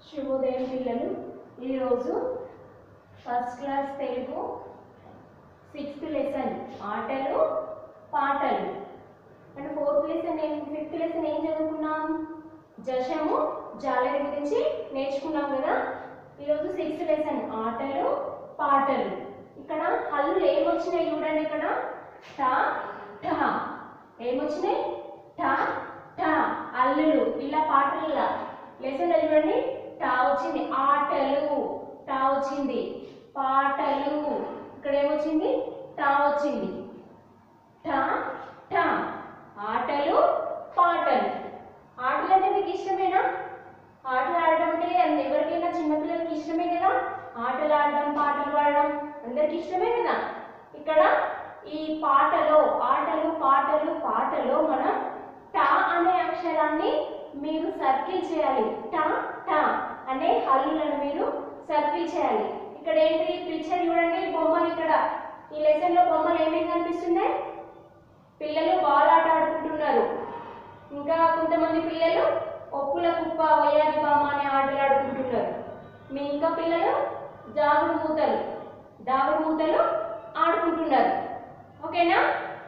శుభోదయం పిల్లలు ఈరోజు first class Telugu sixth lesson ఆటలు పాటలు అంటే ఫోర్త్ లెసన్ ఏం ఫిఫ్త్ లెసన్ ఏం చదువుకున్నాం జశము జాలరి గురించి నేర్చుకున్నాం కదా ఈరోజు సిక్స్త్ లెసన్ ఆటలు పాటలు ఇక్కడ హల్లులు ఏమొచ్చినాయి చూడండి ఇక్కడ టా ఠ ఏమొచ్చినాయి టా టా అల్లులు ఇలా పాటల లెసన్ చూడండి టా వచ్చింది ఆటలు టా వచ్చింది పాటలు ఇక్కడ ఏమొచ్చింది టా వచ్చింది టా టా ఆటలు పాటలు ఆటలు అంటే మీకు ఇష్టమేనా ఆటలు ఆడడం అంటే అంద- ఎవరికైనా చిన్నపిల్లలకి ఇష్టమే కదా ఆటలు ఆడడం పాటలు పాడడం అందరికి ఇష్టమే కదా ఇక్కడ ఈ పాటలో ఆటలు పాటలు పాటలో మనం టా అనే అక్షరాన్ని మీరు సర్కిల్ చేయాలి టా టా అనే హల్లులను మీరు సర్కిల్ చేయాలి ఇక్కడ ఏంటి పిక్చర్ చూడండి బొమ్మలు ఇక్కడ ఈ లెసన్ లో బొమ్మలు ఏమేమి కనిపిస్తున్నాయి పిల్లలు బాల్ ఆట ఆడుకుంటున్నారు ఇంకా కొంతమంది పిల్లలు ఒప్పుల కుప్ప వయ్యారి బామ్మ అనే ఆటలు ఆడుకుంటున్నారు మీ ఇంకా పిల్లలు జాగుడు మూతలు దాగుడు మూతలు ఆడుకుంటున్నారు ఓకేనా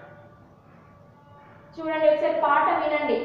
చూడండి ఒకసారి పాట వినండి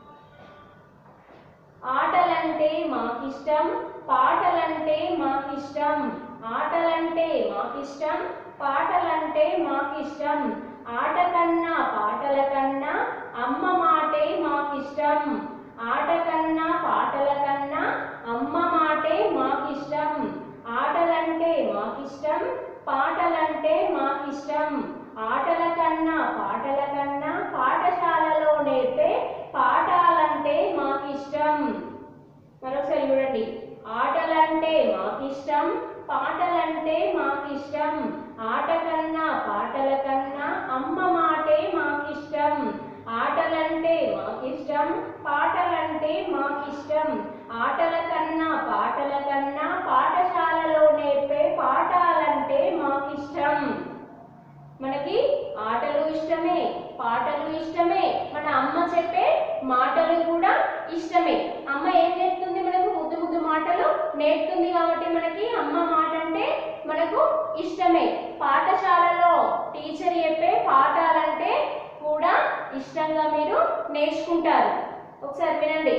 ఆటలంటే మాకిష్టం పాటలంటే మాకిష్టం ఆటలంటే మాకిష్టం పాటలంటే మాకిష్టం ఆట కన్నా పాటల కన్నా అమ్మ మాటే మాకిష్టం ఆట కన్నా పాటల కన్నా అమ్మ మాటే మాకిష్టం ఆటలంటే మాకిష్టం పాటలంటే మాకిష్టం ఆటల కన్నా పాటల కన్నా పాఠశాలలో నేర్పే పాఠాలంటే మాకిష్టం మరొకసారి చూడండి ఆటలంటే మాకిష్టం పాటలంటే మాకిష్టం ఆట కన్నా పాటల కన్నా అమ్మ మాటే మాకిష్టం ఆటలంటే మాకిష్టం పాటలంటే మాకిష్టం ఆటల కన్నా పాటల కన్నా పాఠశాలలో నేర్పే పాఠాలంటే మాకిష్టం మనకి ఆటలు ఇష్టమే పాటలు ఇష్టమే మన అమ్మ చెప్పే మాటలు కూడా ఇష్టమే అమ్మ ఏం నేర్పుతుంది మనకు ముద్దు ముద్దు మాటలు నేర్పుతుంది కాబట్టి మనకి అమ్మ మాట అంటే మనకు ఇష్టమే పాఠశాలలో టీచర్ చెప్పే పాఠాలంటే కూడా ఇష్టంగా మీరు నేర్చుకుంటారు ఒకసారి వినండి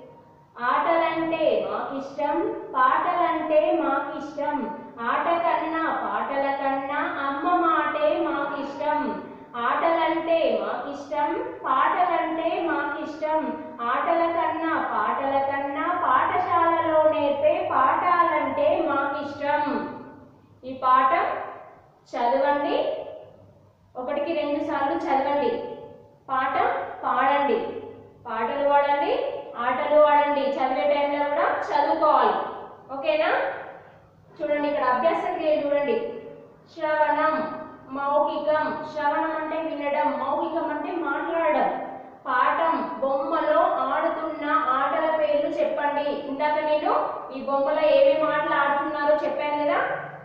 ఆటలంటే మాకిష్టం పాటలంటే మాకిష్టం ఆట కన్నా పాటల కన్నా అమ్మ మాటే మాకిష్టం ఆటలంటే మాకిష్టం పాటలంటే మాకిష్టం ఆటల కన్నా పాటల కన్నా పాఠశాలలో నేర్పే పాఠాలంటే మాకిష్టం ఈ పాఠం చదవండి ఒకటికి రెండు సార్లు చదవండి పాఠం పాడండి పాటలు పాడండి ఆటలు ఆడండి చదివే టైంలో కూడా చదువుకోవాలి ఓకేనా చూడండి ఇక్కడ అభ్యాస క్రియ చూడండి శ్రవణం మౌఖికం శ్రవణం అంటే వినడం మౌఖికం అంటే మాట్లాడడం పాఠం బొమ్మలో ఆడుతున్న ఆటల పేర్లు చెప్పండి ఇందాక నేను ఈ బొమ్మలో ఏమేమి ఆటలు ఆడుతున్నారో చెప్పాను కదా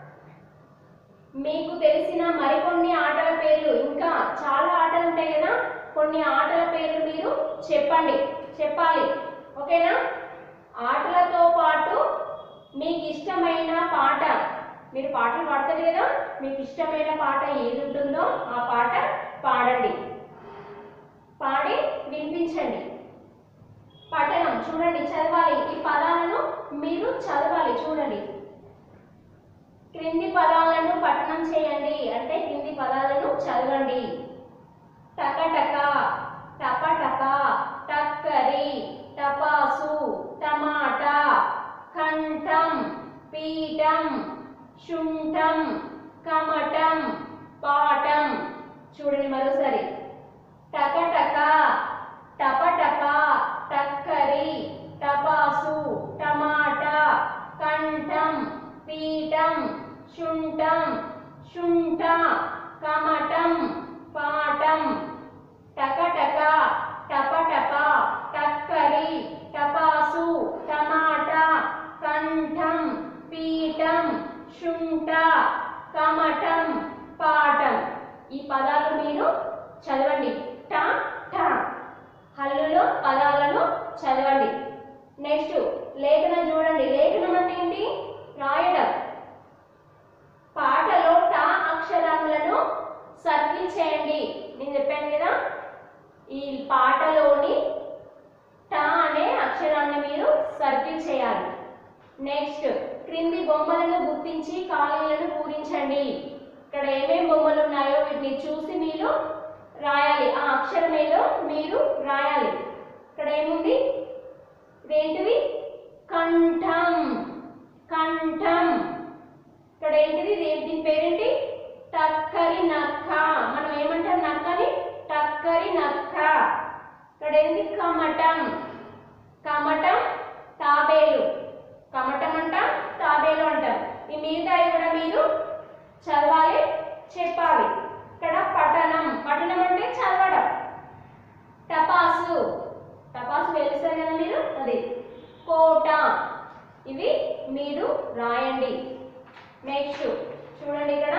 మీకు తెలిసిన మరికొన్ని ఆటల పేర్లు ఇంకా చాలా ఆటలు ఉంటాయి కదా కొన్ని ఆటల పేర్లు మీరు చెప్పండి చెప్పాలి ఓకేనా ఆటలతో పాటు మీకు ఇష్టమైన పాట మీరు పాటలు పాడతారు కదా మీకు ఇష్టమైన పాట ఏది ఉంటుందో ఆ పాట పాడండి పాడి వినిపించండి పఠనం చూడండి చదవాలి ఈ పదాలను మీరు చదవాలి చూడండి క్రింది పదాలను పఠనం చేయండి అంటే క్రింది పదాలను చదవండి టకటక టపటక టక్కరి టపాసు టమాటా కంఠం పీఠం శుంఠం కమటం పాఠం చూడండి మరోసారి టకటక టపటక టక్కరి టపాసు టమాటా కంఠం పీఠం శుంఠం శుంఠ కమటం పాఠం టకటక టపటప టక్కరి టపాసు టమాటా కంఠం పీఠం శుంఠ కమటం పాఠం ఈ పదాలు మీరు చదవండి ట ఠ హల్లులో పదాలను చదవండి నెక్స్ట్ లేఖనం చూడండి లే ఏంటి రాయడం పాటలో టా అక్షరాలను సర్కిల్ చేయండి నేను చెప్పాను కదా ఈ పాటలోని టా అనే అక్షరాన్ని మీరు సర్కిల్ చేయాలి నెక్స్ట్ క్రింది బొమ్మలను గుర్తించి ఖాళీలను పూరించండి ఇక్కడ ఏమేం బొమ్మలు ఉన్నాయో వీటిని చూసి మీరు రాయాలి ఆ అక్షరం ఏదో మీరు రాయాలి ఇక్కడ ఏముంది ఇదేంటిది కంఠం కంఠం ఇక్కడ ఏంటిది దీ- దీని పేరేంటి టక్కరి నక్క మనం ఏమంటాం నక్కని టక్కరి నక్క ఇక్కడ ఏంటి కమటం కమటం తాబేలు కమటం అంటాం తాబేలు అంటాం ఈ మిగతాయి కూడా మీరు చదవాలి చెప్పాలి ఇక్కడ పఠనం పఠనం అంటే చదవడం టపాసు టపాసు వెలుస్తారు కదా మీరు అది కోట ఇవి మీరు రాయండి నెక్స్ట్ చూడండి ఇక్కడ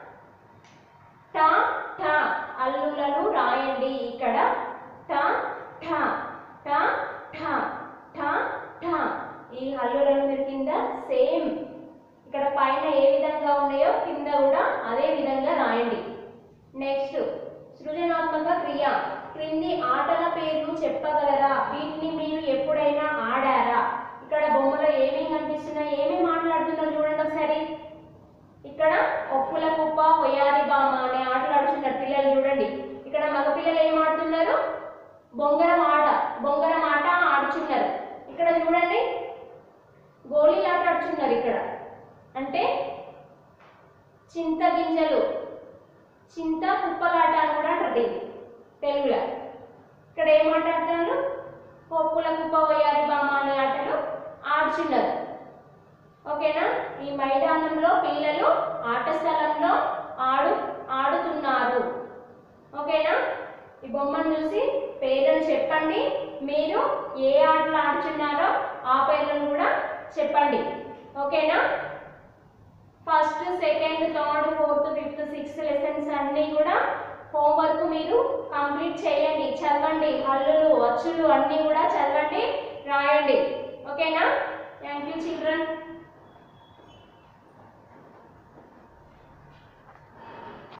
టా టా అల్లులను రాయండి ఇక్కడ టా ఠా టా ఠా టా ఠా ఈ హల్లులను మీరు కింద సేమ్ ఇక్కడ పైన ఏ విధంగా ఉన్నాయో కింద కూడా అదే విధంగా రాయండి నెక్స్ట్ సృజనాత్మక క్రియ క్రింది ఆటల పేర్లు చెప్పగలరా వీటిని మీరు ఎప్పుడైనా ఆడారా ఇక్కడ బొమ్మలో ఏమేమి కనిపిస్తున్నాయి ఏమేమి మాట్లాడుతున్నారు చూడండి ఒకసారి ఇక్కడ ఒప్పుల కుప్ప ఒయ్యారి బామ అనే ఆటలు ఆడుతున్నారు పిల్లలు చూడండి ఇక్కడ మగ పిల్లలు ఏం ఆడుతున్నారు బొంగరం ఆట బొంగరం ఆట ఆడుచున్నారు ఇక్కడ చూడండి గోళీలాట ఆడుచున్నారు ఇక్కడ అంటే చింత గింజలు చింత కుప్పలాట అని కూడా అంటారు దీన్ని తెలుగులో ఇక్కడ ఏం మాట్లాడుతున్నారు పప్పుల కుప్ప పోయారి బామ్మ అనే ఆటలు ఆడుచున్నారు ఓకేనా ఈ మైదానంలో పిల్లలు ఆట స్థలంలో ఆడు ఆడుతున్నారు ఓకేనా ఈ బొమ్మను చూసి పేర్లను చెప్పండి మీరు ఏ ఆటలు ఆడుచున్నారో ఆ పేర్లను కూడా చెప్పండి ఓకేనా first second third fourth fifth sixth lessons అన్నీ కూడా హోంవర్క్ మీరు కంప్లీట్ చేయండి చదవండి హల్లులు అచ్చులు అన్నీ కూడా చదవండి రాయండి ఓకేనా థ్యాంక్ యూ చిల్డ్రన్